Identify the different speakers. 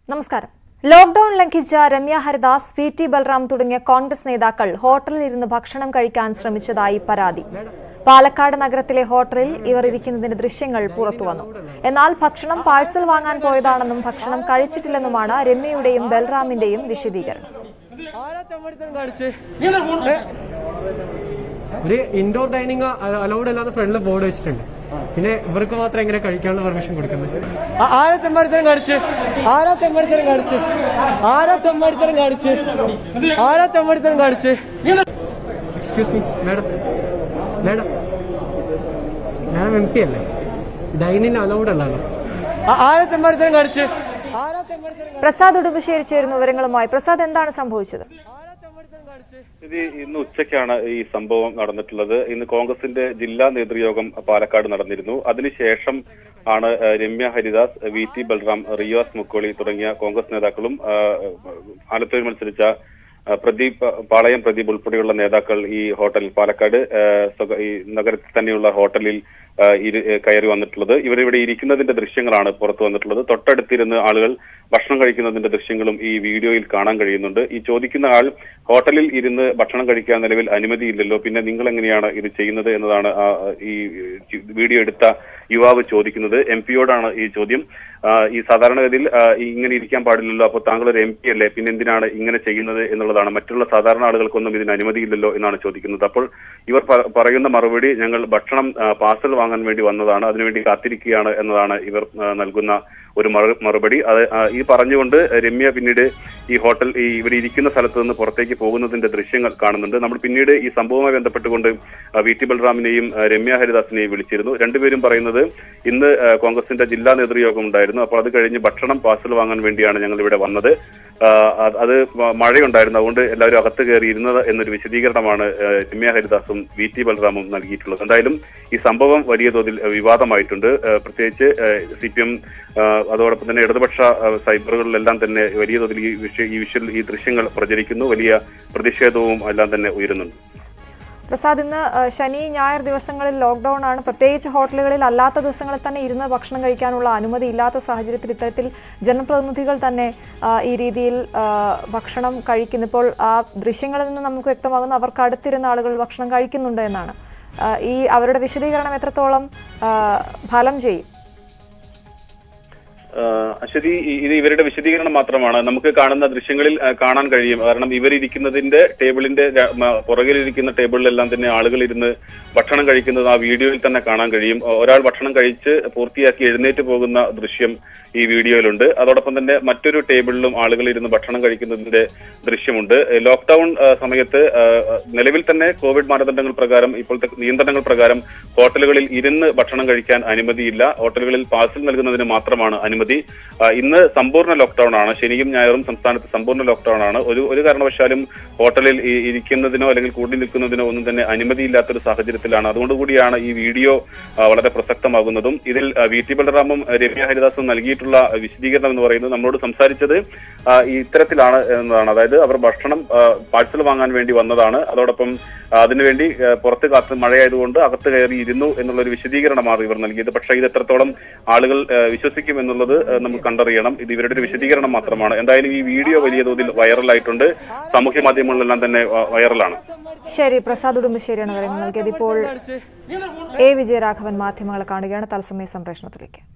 Speaker 1: നമസ്കാരം ലോക്ഡൌൺ ലംഘിച്ച Ramya Haridas V T Balram തുടങ്ങിയ കോൺഗ്രസ് നേതാക്കൾ ഹോട്ടലിൽ ഇരുന്ന് ഭക്ഷണം കഴിക്കാൻ ശ്രമിച്ചതായി പരാതി പാലക്കാട് നഗരത്തിലെ ഹോട്ടലിൽ ഇവർ ഇരിക്കുന്നതിന്റെ ദൃശ്യങ്ങൾ പുറത്തുവന്നു എന്നാൽ ഭക്ഷണം പാഴ്സൽ വാങ്ങാൻ പോയതാണെന്നും ഭക്ഷണം കഴിച്ചിട്ടില്ലെന്നുമാണ് രമ്യയുടെയും ബൽറാമിന്റെയും വിശദീകരണം
Speaker 2: ആരാ തെമ്മാടിത്തരം കാണിച്ച്? ഏ? ഒരു ഇൻഡോർ ഡൈനിങ് അലൗഡ് അല്ലാതെ ഫ്രണ്ടിൽ ബോർഡ് വെച്ചിട്ടുണ്ട് പിന്നെ ഇവർക്ക് മാത്രം എങ്ങനെ കഴിക്കാനുള്ള പെർമിഷൻ കൊടുക്കുന്നത് ആരാ തെമ്മാടിത്തരം കാണിച്ച് ആരാ തെമ്മാടിത്തരം കാണിച്ച് ആരാ തെമ്മാടിത്തരം കാണിച്ച് ആരാ തെമ്മാടിത്തരം കാണിച്ച് excuse me madam madam madam M P അല്ലേ ഡൈനിങ് അലൗഡ് അല്ലല്ലോ ആരാ തെമ്മാടിത്തരം കാണിച്ച് ആരാ തെമ്മാടിത്തരം
Speaker 1: പ്രസാദ് ഉടുമ്പശ്ശേരി ചേരുന്ന വിവരങ്ങളുമായി പ്രസാദ് എന്താണ് സംഭവിച്ചത്
Speaker 2: ആരാ തെമ്മാടിത്തരം കാണിച്ച്
Speaker 3: ഇത് ഇന്ന് ഉച്ചയ്ക്കാണ് ഈ സംഭവം നടന്നിട്ടുള്ളത് ഇന്ന് കോൺഗ്രസിന്റെ ജില്ലാ നേതൃയോഗം പാലക്കാട് നടന്നിരുന്നു അതിനുശേഷം ആണ് ഏഹ്, രമ്യ ഹരിദാസ് വി ടി ബൽറാം റിയാസ് മുക്കോളി തുടങ്ങിയ കോൺഗ്രസ് നേതാക്കളും ഏഹ്, ആലത്തൂരിൽ മത്സരിച്ച ഏഹ്, പ്രദീപ് പാളയം പ്രദീപ് ഉൾപ്പെടെയുള്ള നേതാക്കൾ ഈ ഹോട്ടലിൽ പാലക്കാട് ഏഹ്, സ്വക- ഈ നഗരത്തിൽ തന്നെയുള്ള ഹോട്ടലിൽ ഏഹ്, ഇരു- ഏഹ്, കയറി വന്നിട്ടുള്ളത് ഇവരിവിടെ ഇരിക്കുന്നതിന്റെ ദൃശ്യങ്ങളാണ് പുറത്തു വന്നിട്ടുള്ളത് തൊട്ടടുത്തിരുന്ന് ആളുകൾ ഭക്ഷണം കഴിക്കുന്നതിന്റെ ദൃശ്യങ്ങളും ഈ വീഡിയോയിൽ കാണാൻ കഴിയുന്നുണ്ട് ഈ ചോദിക്കുന്ന ആൾ ഹോട്ടലിൽ ഇരുന്ന് ഭക്ഷണം കഴിക്കാൻ നിലവിൽ അനുമതിയില്ലല്ലോ പിന്നെ നിങ്ങൾ എങ്ങനെയാണ് ഇത് ചെയ്യുന്നത് എന്നതാണ് ആ, ഈ വീഡിയോ എടുത്ത യുവാവ് ചോദിക്കുന്നത് എം പിയോടാണ് ഈ ചോദ്യം ആ, ഈ സാധാരണഗതിയിൽ ആ, ഈ ഇങ്ങനെ ഇരിക്കാൻ പാടില്ലല്ലോ അപ്പോൾ താങ്കൾ ഒരു എം പി അല്ലേ പിന്നെ എന്തിനാണ് ഇങ്ങനെ ചെയ്യുന്നത് എന്നുള്ളതാണ് മറ്റുള്ള സാധാരണ ആളുകൾക്കൊന്നും ഇതിന് അനുമതിയില്ലല്ലോ എന്നാണ് ചോദിക്കുന്നത് അപ്പോൾ ഇവർ പ- പറയുന്ന മറുപടി ഞങ്ങൾ ഭക്ഷണം ആ, പാർസൽ വാങ്ങാൻ വേണ്ടി വന്നതാണ് അതിനുവേണ്ടി കാത്തിരിക്കുകയാണ് എന്നതാണ് ഇവർ ആ, നൽകുന്ന ഒരു മറു- മറുപടി അത് ആ, ഈ പറഞ്ഞുകൊണ്ട് രമ്യ പിന്നീട് ഈ ഹോട്ടൽ ഈ ഇവർ ഇരിക്കുന്ന സ്ഥലത്ത് നിന്ന് പുറത്തേക്ക് പോകുന്നതിന്റെ ദൃശ്യങ്ങൾ കാണുന്നുണ്ട് നമ്മൾ പിന്നീട് ഈ സംഭവവുമായി ബന്ധപ്പെട്ടുകൊണ്ട് ആ, വി ടി ബൽറാമിനെയും ആ, രമ്യ ഹരിദാസിനെയും വിളിച്ചിരുന്നു രണ്ടുപേരും പറയുന്നത് ഇന്ന് ആ, കോൺഗ്രസിന്റെ ജില്ലാ നേതൃയോഗം ഉണ്ടായിരുന്നു അപ്പോൾ അത് കഴിഞ്ഞ് ഭക്ഷണം പാർസൽ വാങ്ങാൻ വേണ്ടിയാണ് ഞങ്ങൾ ഇവിടെ വന്നത് ആ, അത് അത് മ- മഴയുണ്ടായിരുന്നു അതുകൊണ്ട് എല്ലാവരും അകത്ത് കയറി ഇരുന്നത് എന്നൊരു വിശദീകരണമാണ് ആ, രമ്യ ഹരിദാസും വി ടി ബൽറാമും നൽകിയിട്ടുള്ളത് എന്തായാലും ഈ സംഭവം വലിയ തോതിൽ ആ, വിവാദമായിട്ടുണ്ട് ആ, പ്രത്യേകിച്ച് സി പി എം അതോടൊപ്പം തന്നെ ഇടതുപക്ഷ ആ, സൈബറുകളിലെല്ലാം തന്നെ വലിയ തോതിൽ ഈ വിഷയ ഈ വിഷ്വൽ ഈ ദൃശ്യങ്ങൾ പ്രചരിക്കുന്നു വലിയ പ്രതിഷേധവും എല്ലാം തന്നെ ഉയരുന്നുണ്ട്
Speaker 1: പ്രസാദ് ഇന്ന് ഏഹ്, ശനി ഞായർ ദിവസങ്ങളിൽ ലോക്ക്ഡൌൺ ആണ് പ്രത്യേകിച്ച് ഹോട്ടലുകളിൽ അല്ലാത്ത ദിവസങ്ങളിൽ തന്നെ ഇരുന്ന് ഭക്ഷണം കഴിക്കാനുള്ള അനുമതി ഇല്ലാത്ത സാഹചര്യത്തിൽ ഇത്തരത്തിൽ ജനപ്രതിനിധികൾ തന്നെ ആ, ഈ രീതിയിൽ ആ, ഭക്ഷണം കഴിക്കുന്നു ഇപ്പോൾ ആ ദൃശ്യങ്ങളിൽ നിന്ന് നമുക്ക് വ്യക്തമാകുന്നു അവർക്ക് അടുത്തിരുന്ന ആളുകൾ ഭക്ഷണം കഴിക്കുന്നുണ്ട് എന്നാണ് ആ, ഈ അവരുടെ വിശദീകരണം എത്രത്തോളം ആ, ഫലം ചെയ്യും
Speaker 3: ആഹ് അശ്വതി ഈ- ഇത് ഇവരുടെ വിശദീകരണം മാത്രമാണ് നമുക്ക് കാണുന്ന ദൃശ്യങ്ങളിൽ ആഹ് കാണാൻ കഴിയും കാരണം ഇവരിയ്ക്കുന്നതിന്റെ ടേബിളിന്റെ ര- മ- പുറകിലിരിക്കുന്ന ടേബിളിലെല്ലാം തന്നെ ആളുകൾ ഇരുന്ന് ഭക്ഷണം കഴിക്കുന്നത് ആ വീഡിയോയിൽ തന്നെ കാണാൻ കഴിയും ഒ- ഒരാൾ ഭക്ഷണം കഴിച്ച് പൂർത്തിയാക്കി എഴുന്നേറ്റ് പോകുന്ന ദൃശ്യം ഈ വീഡിയോയിലുണ്ട് അതോടൊപ്പം തന്നെ മറ്റൊരു ടേബിളിലും ആളുകൾ ഇരുന്ന് ഭക്ഷണം കഴിക്കുന്നതിന്റെ ദൃശ്യമുണ്ട് ഏഹ് ലോക്ക്ഡൌൺ ആഹ് സമയത്ത് ആഹ് നിലവിൽ തന്നെ കോവിഡ് മാനദണ്ഡങ്ങൾ പ്രകാരം ഇപ്പോഴത്തെ നിയന്ത്രണങ്ങൾ പ്രകാരം ഹോട്ടലുകളിൽ ഇരുന്ന് ഭക്ഷണം കഴിക്കാൻ അനുമതിയില്ല ഹോട്ടലുകളിൽ പാഴ്സൽ നൽകുന്നതിന് മാത്രമാണ് അനുമതി ആ, ഇന്ന് സമ്പൂർണ്ണ ലോക്ക്ഡൌൺ ആണ് ശനിയും ഞായറും സംസ്ഥാനത്ത് സമ്പൂർണ്ണ ലോക്ക്ഡൌൺ ആണ് ഒരു ഒരു കാരണവശാലും ഹോട്ടലിൽ ഈ ഇരിക്കുന്നതിനോ അല്ലെങ്കിൽ കൂടി നിൽക്കുന്നതിനോ ഒന്നും തന്നെ അനുമതിയില്ലാത്തൊരു സാഹചര്യത്തിലാണ് അതുകൊണ്ടുകൂടിയാണ് ഈ വീഡിയോ ആ, വളരെ പ്രസക്തമാകുന്നതും ഇതിൽ ആ, വി ടി ബലറാമും രമ്യ ഹരിദാസും നൽകിയിട്ടുള്ള വിശദീകരണം എന്ന് പറയുന്നത് നമ്മളോട് സംസാരിച്ചത് ആ, ഈ ഇത്തരത്തിലാണ് എന്നതാണ് അതായത് അവർ ഭക്ഷണം പാഴ്സൽ വാങ്ങാൻ വേണ്ടി വന്നതാണ് അതോടൊപ്പം ആ, അതിനുവേണ്ടി ആ, പുറത്ത് കാത്ത് മഴയായതുകൊണ്ട് അകത്ത് കയറി ഇരുന്നു എന്നുള്ള ഒരു വിശദീകരണമാണ് ഇവർ നൽകിയത് പക്ഷേ ഇത് എത്രത്തോളം ആളുകൾ ആ, വിശ്വസിക്കും എന്നുള്ളത് ആ, നമുക്ക് കണ്ടറിയണം ഇത് ഇവരുടെ ഒരു വിശദീകരണം മാത്രമാണ് എന്തായാലും ഈ വീഡിയോ വലിയ തോതിൽ വൈറലായിട്ടുണ്ട് സാമൂഹ്യ മാധ്യമങ്ങളിലെല്ലാം തന്നെ വ- വൈറലാണ്
Speaker 1: ശരി പ്രസാദ് ഉടുമ്പശ്ശേരിയാണ് വിവരങ്ങൾ നൽകിയത് ഇപ്പോൾ എ വിജയരാഘവൻ മാധ്യമങ്ങളെ കാണുകയാണ് തത്സമയ സംപ്രേഷണത്തിലേക്ക്